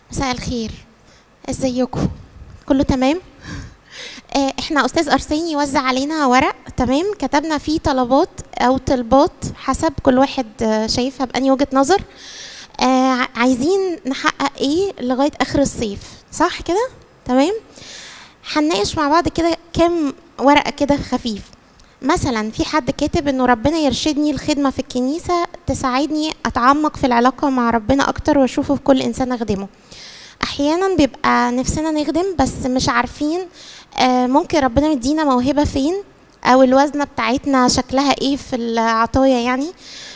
مساء الخير ازيكم كله تمام آه، احنا استاذ ارساني وزع علينا ورق تمام كتبنا فيه طلبات او طلبات حسب كل واحد آه، شايفها بأني وجهة نظر آه، ع- عايزين نحقق ايه لغاية اخر الصيف صح كده تمام هنناقش مع بعض كده كام ورقة كده خفيف مثلا في حد كاتب انه ربنا يرشدني الخدمة في الكنيسة تساعدني اتعمق في العلاقة مع ربنا اكتر واشوفه في كل انسان اخدمه احيانا بيبقى نفسنا نخدم بس مش عارفين آه، ممكن ربنا مدينا موهبة فين او الوزنة بتاعتنا شكلها ايه في العطايا يعني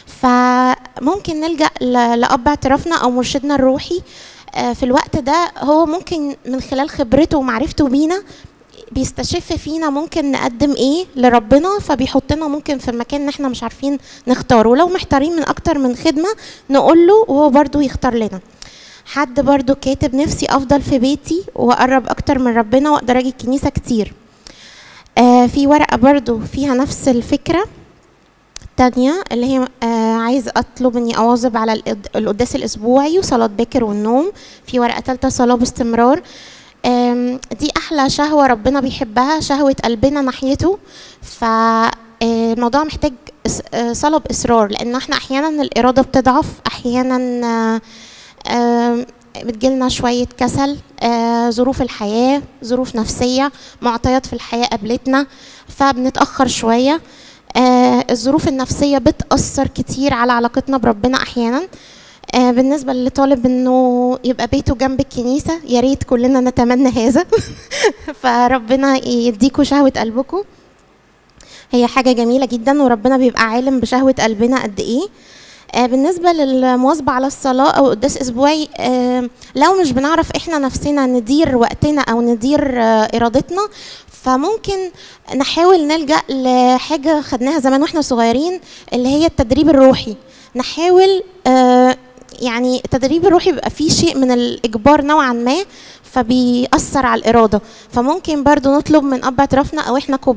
فممكن نلجأ ل- لأب اعترافنا او مرشدنا الروحي آه، في الوقت ده هو ممكن من خلال خبرته ومعرفته بينا بيستشف فينا ممكن نقدم ايه لربنا فبيحطنا ممكن في المكان اللي احنا مش عارفين نختاره ولو محتارين من اكتر من خدمة نقول له وهو برضو يختار لنا حد برضو كاتب نفسي افضل في بيتي واقرب اكتر من ربنا واقدر اجي الكنيسة كتير آه في ورقة برضو فيها نفس الفكرة التانية اللي هي آه عايز أطلب إني أواظب على القد- القداس الأسبوعي وصلاة باكر والنوم في ورقة تالتة صلاة باستمرار آم، دي أحلى شهوة ربنا بيحبها شهوة قلبنا ناحيته فالموضوع محتاج إس- آه، صلاة بإصرار لأن احنا أحيانا الإرادة بتضعف أحيانا آه، آم، بتجيلنا شوية كسل آه، ظروف الحياة ظروف نفسية معطيات في الحياة قابلتنا فبنتأخر شوية آه، الظروف النفسية بتأثر كتير على علاقتنا بربنا أحيانا آه، بالنسبة اللي طالب انه يبقى بيته جنب الكنيسة يا ريت كلنا نتمنى هذا فربنا يديكوا شهوة قلبكم هي حاجة جميلة جدا وربنا بيبقى عالم بشهوة قلبنا قد ايه آه، بالنسبة للمواظبة على الصلاة أو قداس أسبوعي آه، لو مش بنعرف إحنا نفسنا ندير وقتنا أو ندير آه، إرادتنا فممكن نحاول نلجأ لحاجة خدناها زمان واحنا صغيرين اللي هي التدريب الروحي نحاول آه، يعني التدريب الروحي بيبقى فيه شيء من الإجبار نوعا ما فبيأثر على الإرادة فممكن برضو نطلب من أب اعترافنا أو إحنا كبار